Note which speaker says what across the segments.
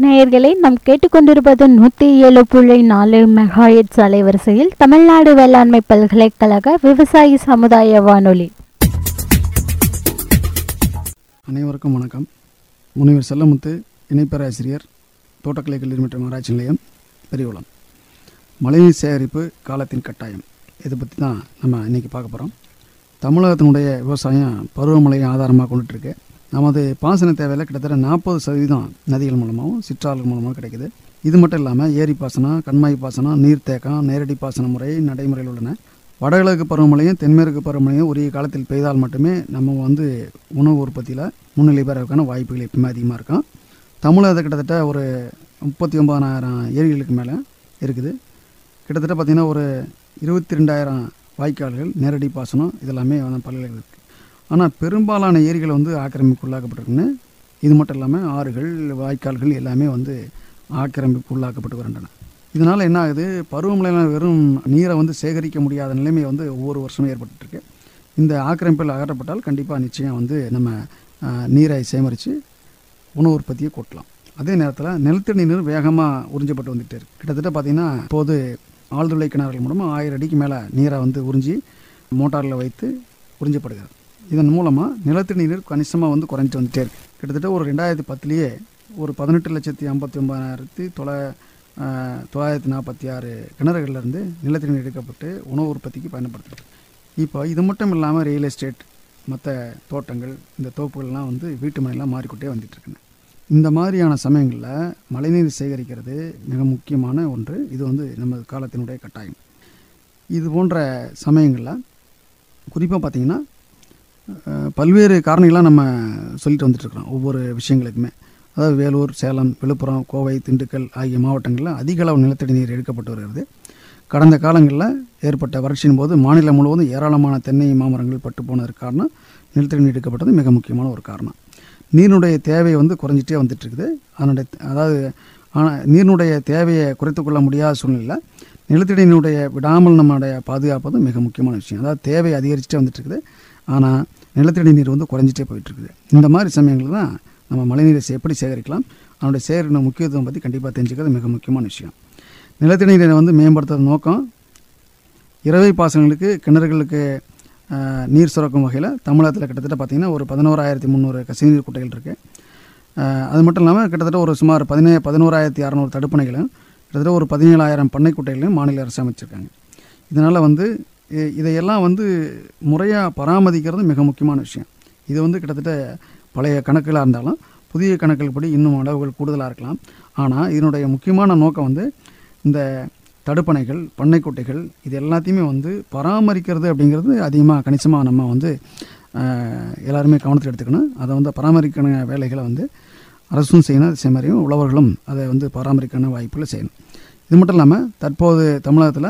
Speaker 1: நேயர்களை நாம் கேட்டுக்கொண்டிருப்பது நூற்றி ஏழு புள்ளி நாலு மெகாஹெட்ஸ் அலைவரிசையில் தமிழ்நாடு வேளாண்மை பல்கலைக்கழக விவசாயி சமுதாய வானொலி
Speaker 2: அனைவருக்கும் வணக்கம் முனைவர் செல்லமுத்து இணைப்பேராசிரியர் தோட்டக்கலை கல்லூரி மற்றும் ஆராய்ச்சி நிலையம் பெரியகுளம் மழைநீர் சேகரிப்பு காலத்தின் கட்டாயம் இதை பற்றி தான் நம்ம இன்றைக்கி பார்க்க போகிறோம் தமிழகத்தினுடைய விவசாயம் பருவமழையை ஆதாரமாக கொண்டுட்டுருக்கு நமது பாசன தேவையில் கிட்டத்தட்ட நாற்பது சதவீதம் நதிகள் மூலமாகவும் சிற்றாறுகள் மூலமாகவும் கிடைக்குது இது மட்டும் இல்லாமல் ஏரி பாசனம் கண்மாய் பாசனம் நீர்த்தேக்கம் நேரடி பாசன முறை நடைமுறையில் உள்ளன வடகிழக்கு பருவமழையும் தென்மேற்கு பருவமழையும் உரிய காலத்தில் பெய்தால் மட்டுமே நம்ம வந்து உணவு உற்பத்தியில் முன்னிலை பெறதுக்கான வாய்ப்புகள் எப்பவுமே அதிகமாக இருக்கும் தமிழகத்தை கிட்டத்தட்ட ஒரு முப்பத்தி ஒம்பதாயிரம் ஏரிகளுக்கு மேலே இருக்குது கிட்டத்தட்ட பார்த்திங்கன்னா ஒரு இருபத்தி ரெண்டாயிரம் வாய்க்கால்கள் நேரடி பாசனம் இதெல்லாமே வந்து பல்கலை இருக்குது ஆனால் பெரும்பாலான ஏரிகள் வந்து ஆக்கிரமிப்பு உள்ளாக்கப்பட்டிருக்குன்னு இது மட்டும் இல்லாமல் ஆறுகள் வாய்க்கால்கள் எல்லாமே வந்து ஆக்கிரமிப்பு உள்ளாக்கப்பட்டு வருகின்றன இதனால் என்ன ஆகுது பருவமழையில் வெறும் நீரை வந்து சேகரிக்க முடியாத நிலைமை வந்து ஒவ்வொரு வருஷமும் ஏற்பட்டுருக்கு இந்த ஆக்கிரமிப்பில் அகற்றப்பட்டால் கண்டிப்பாக நிச்சயம் வந்து நம்ம ஆஹ், நீரை சேகரித்து உணவு உற்பத்தியை கூட்டலாம் அதே நேரத்தில் நிலத்தடி நீர் வேகமாக உறிஞ்சப்பட்டு வந்துட்டு இருக்கு கிட்டத்தட்ட பார்த்திங்கன்னா இப்போது ஆழ்துளை கிணறுகள் மூலமாக ஆயிரம் அடிக்கு மேலே நீரை வந்து உறிஞ்சி மோட்டாரில் வைத்து உறிஞ்சப்படுகிறது இதன் மூலமாக நிலத்தடி நீர் கணிசமாக வந்து குறைஞ்சிட்டு வந்துட்டே இருக்கு கிட்டத்தட்ட ஒரு ரெண்டாயிரத்தி பத்துலேயே ஒரு பதினெட்டு லட்சத்தி ஐம்பத்தி ஒன்பதாயிரத்தி தொள்ளா ஆஹ், தொள்ளாயிரத்தி நாற்பத்தி ஆறு கிணறுகள்லேருந்து நிலத்தடி நீர் எடுக்கப்பட்டு உணவு உற்பத்திக்கு பயன்படுத்துறது இப்போ இது மட்டும் இல்லாமல் ரியல் எஸ்டேட் மற்ற தோட்டங்கள் இந்த தோப்புகள்லாம் வந்து வீட்டு மனையெல்லாம் மாறிக்கொண்டே வந்துட்டு இருக்குங்க இந்த மாதிரியான சமயங்களில் மழைநீர் சேகரிக்கிறது மிக முக்கியமான ஒன்று இது வந்து நமது காலத்தினுடைய கட்டாயம் இது போன்ற சமயங்களில் குறிப்பாக பார்த்திங்கன்னா அஹ், பல்வேறு காரணிகளாக நம்ம சொல்லிட்டு வந்துட்டுருக்குறோம் ஒவ்வொரு விஷயங்களுக்குமே அதாவது வேலூர் சேலம் விழுப்புரம் கோவை திண்டுக்கல் ஆகிய மாவட்டங்களில் அதிக அளவு நிலத்தடி நீர் எடுக்கப்பட்டு வருகிறது கடந்த காலங்களில் ஏற்பட்ட வறட்சியின் போது மாநிலம் முழுவதும் ஏராளமான தென்னை மாமரங்கள் பட்டு போனதற்கு காரணம் நிலத்தடி நீர் எடுக்கப்பட்டது மிக முக்கியமான ஒரு காரணம் நீரினுடைய தேவை வந்து குறைஞ்சிட்டே வந்துட்டு இருக்குது அதனுடைய அதாவது ஆனால் நீரினுடைய தேவையை குறைத்துக் கொள்ள முடியாத சூழ்நிலையில் நிலத்தடி நீருடைய விடாமல் நம்மளுடைய பாதுகாப்பது மிக முக்கியமான விஷயம் அதாவது தேவை அதிகரிச்சுட்டே வந்துட்டு இருக்குது ஆனால் நிலத்தடி நீர் வந்து குறைஞ்சிட்டே போயிட்டு இருக்குது இந்த மாதிரி சமயங்களில் தான் நம்ம மழைநீரை சே- எப்படி சேகரிக்கலாம் அதனுடைய சேகரிக்கிற முக்கியத்துவம் பற்றி கண்டிப்பாக தெரிஞ்சுக்கிறது மிக முக்கியமான விஷயம் நிலத்தடி நீரை வந்து மேம்படுத்துறது நோக்கம் இரவை பாசனங்களுக்கு கிணறுகளுக்கு ஆஹ், நீர் சுரக்கும் வகையில் தமிழகத்தில் கிட்டத்தட்ட பார்த்திங்கன்னா ஒரு பதினோராயிரத்தி முந்நூறு கசிநீர் குட்டைகள் இருக்குது அது மட்டும் இல்லாமல் கிட்டத்தட்ட ஒரு சுமார் பதினே பதினோராயிரத்தி அறநூறு தடுப்பணைகளும் கிட்டத்தட்ட ஒரு பதினேழாயிரம் பண்ணை குட்டைகளையும் மாநில அரசு அமைச்சிருக்காங்க இதனால் வந்து இ- இதையெல்லாம் வந்து முறையாக பராமரிக்கிறது மிக முக்கியமான விஷயம் இது வந்து கிட்டத்தட்ட பழைய கணக்குகளாக இருந்தாலும் புதிய கணக்குகள் படி இன்னும் அளவுகள் கூடுதலாக இருக்கலாம் ஆனால் இதனுடைய முக்கியமான நோக்கம் வந்து இந்த தடுப்பணைகள் பண்ணைக்குட்டைகள் இது எல்லாத்தையுமே வந்து பராமரிக்கிறது அப்படிங்கிறது அதிகமாக கணிசமாக நம்ம வந்து ஆஹ், எல்லாருமே கவனத்தில் எடுத்துக்கணும் அதை வந்து பராமரிக்கிற வேலைகளை வந்து அரசும் செய்யணும் அதே மாதிரியும் உழவர்களும் அதை வந்து பராமரிக்கான வாய்ப்புகளை செய்யணும் இது மட்டும் இல்லாமல் தற்போது தமிழகத்தில்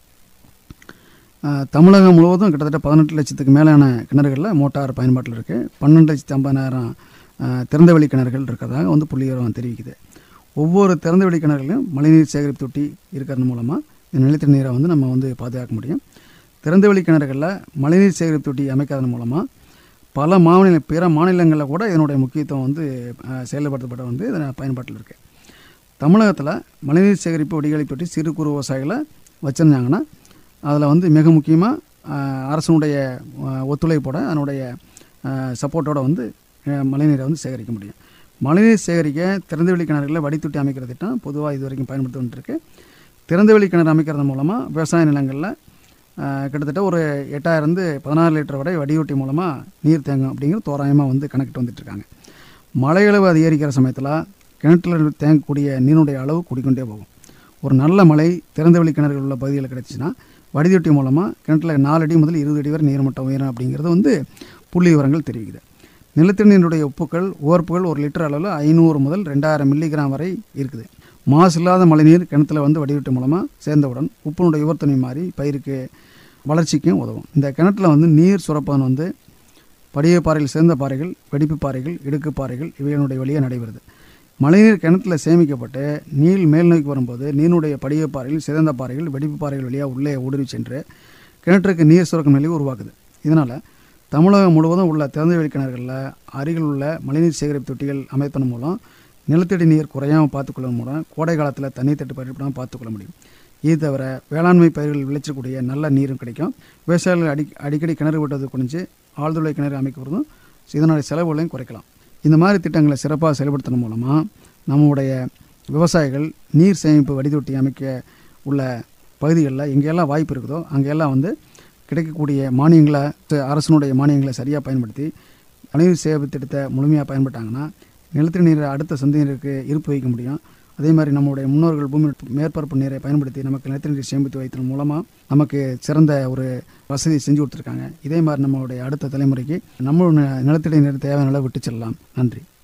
Speaker 2: ஆஹ், தமிழகம் முழுவதும் கிட்டத்தட்ட பதினெட்டு லட்சத்துக்கு மேலான கிணறுகளில் மோட்டார் பயன்பாட்டில் இருக்குது பன்னெண்டு லட்சத்தி ஐம்பதாயிரம் ஆஹ், திறந்தவெளி கிணறுகள் இருக்கிறதாக வந்து புள்ளிவிவரம் தெரிவிக்குது ஒவ்வொரு திறந்தவெளி கிணறுலையும் மழைநீர் சேகரிப்பு தொட்டி இருக்கிறது மூலமாக இந்த நிலத்தடி நீரை வந்து நம்ம வந்து பாதுகாக்க முடியும் திறந்தவெளி கிணறுகளில் மழைநீர் சேகரிப்பு தொட்டி அமைக்காதன் மூலமாக பல மாநில பிற மாநிலங்களில் கூட இதனுடைய முக்கியத்துவம் வந்து ஆஹ், செயல்படுத்தப்பட வந்து இதன் பயன்பாட்டில் இருக்குது தமிழகத்தில் மழைநீர் சேகரிப்பு வடிகளை தொட்டி சிறு குறு விவசாயிகளை வச்சுருந்தாங்கன்னா அதில் வந்து மிக முக்கியமாக அரசனுடைய ஆஹ், ஒத்துழைப்போட அதனுடைய சப்போர்ட்டோட வந்து ஆஹ், மழைநீரை வந்து சேகரிக்க முடியும் மழைநீர் சேகரிக்க திறந்தவெளி கிணறுகளில் வடித்தொட்டி அமைக்கிற திட்டம் பொதுவாக இது வரைக்கும் பயன்படுத்தி வந்துருக்கு திறந்தவெளி கிணறு அமைக்கிறது மூலமாக விவசாய நிலங்களில் ஆஹ், கிட்டத்தட்ட ஒரு எட்டாயிரந்து பதினாறு லிட்டர் வரை வடிகொட்டி மூலமாக நீர் தேங்கும் அப்படிங்கிறது தோராயமாக வந்து கணக்கிட்டு வந்துட்டுருக்காங்க மழையளவு அதிகரிக்கிற சமயத்தில் கிணற்றில் தேங்கக்கூடிய நீருடைய அளவு கூடிக்கொண்டே போகும் ஒரு நல்ல மழை திறந்தவெளி கிணறுகள் உள்ள பகுதிகளில் கிடச்சின்னா வடிதொட்டி மூலமாக கிணற்றில் நாலு அடி முதல் இருபது அடி வரை நீர்மட்டம் உயரும் அப்படிங்கிறது வந்து புள்ளி விவரங்கள் தெரிவிக்குது நிலத்தடி நீருடைய உப்புக்கள் உவர்ப்புகள் ஒரு லிட்டர் அளவில் ஐநூறு முதல் ரெண்டாயிரம் மில்லிகிராம் வரை இருக்குது மாசு இல்லாத மழைநீர் கிணத்துல வந்து வடிகட்டு மூலமாக சேர்ந்தவுடன் உப்பினுடைய உவர்த்தனை மாறி பயிருக்கு வளர்ச்சிக்கும் உதவும் இந்த கிணத்துல வந்து நீர் சுரப்பதன் வந்து படிய பாறையில் சேர்ந்த பாறைகள் வெடிப்பு பாறைகள் இடுக்கு பாறைகள் இவைகளுடைய வழியாக நடைபெறுது மழைநீர் கிணத்துல சேமிக்கப்பட்டு நீர் மேல் நோக்கி வரும்போது நீருடைய படிய பாறைகள் சிதைந்த பாறைகள் வெடிப்பு பாறைகள் வழியாக உள்ளே ஊடுருவி சென்று கிணற்றுக்கு நீர் சுரக்கும் நிலையை உருவாக்குது இதனால் தமிழகம் முழுவதும் உள்ள திறந்தவெளி கிணறுகளில் அருகில் உள்ள மழைநீர் சேகரிப்பு தொட்டிகள் அமைப்பதன் மூலம் நிலத்தடி நீர் குறையாமல் பார்த்துக்கொள்ளும் மூலம் கோடை காலத்தில் தண்ணீர் தட்டுப்பாடு ஏற்படாமல் பார்த்துக்கொள்ள முடியும் இது தவிர வேளாண்மை பயிர்கள் விளைச்சக்கூடிய நல்ல நீரும் கிடைக்கும் விவசாயிகள் அடி அடிக்கடி கிணறு வெட்டுவது குறைஞ்சு ஆழ்துளை கிணறு அமைக்கப்படுறதும் இதனுடைய செலவுகளையும் குறைக்கலாம் இந்த மாதிரி திட்டங்களை சிறப்பாக செயல்படுத்துறது மூலமாக நம்முடைய விவசாயிகள் நீர் சேமிப்பு வடிதொட்டி அமைக்க உள்ள பகுதிகளில் எங்கெல்லாம் வாய்ப்பு இருக்குதோ அங்கெல்லாம் வந்து கிடைக்கக்கூடிய மானியங்களை அரசனுடைய மானியங்களை சரியாக பயன்படுத்தி மழைநீர் சேமிப்பு திட்டத்தை முழுமையாக பயன்பட்டாங்கன்னா நிலத்தடி நீரை அடுத்த சந்ததியினருக்கு இருப்பு வைக்க முடியும் அதே மாதிரி நம்முடைய முன்னோர்கள் பூமி மேற்பரப்பு நீரை பயன்படுத்தி நமக்கு நிலத்தடி நீர் சேமித்து வைத்ததன் மூலமாக நமக்கு சிறந்த ஒரு வசதி செஞ்சு கொடுத்துருக்காங்க இதே மாதிரி நம்மளுடைய அடுத்த தலைமுறைக்கு நம்ம நிலத்தடி நீர் தேவையான அளவு விட்டு செல்லலாம் நன்றி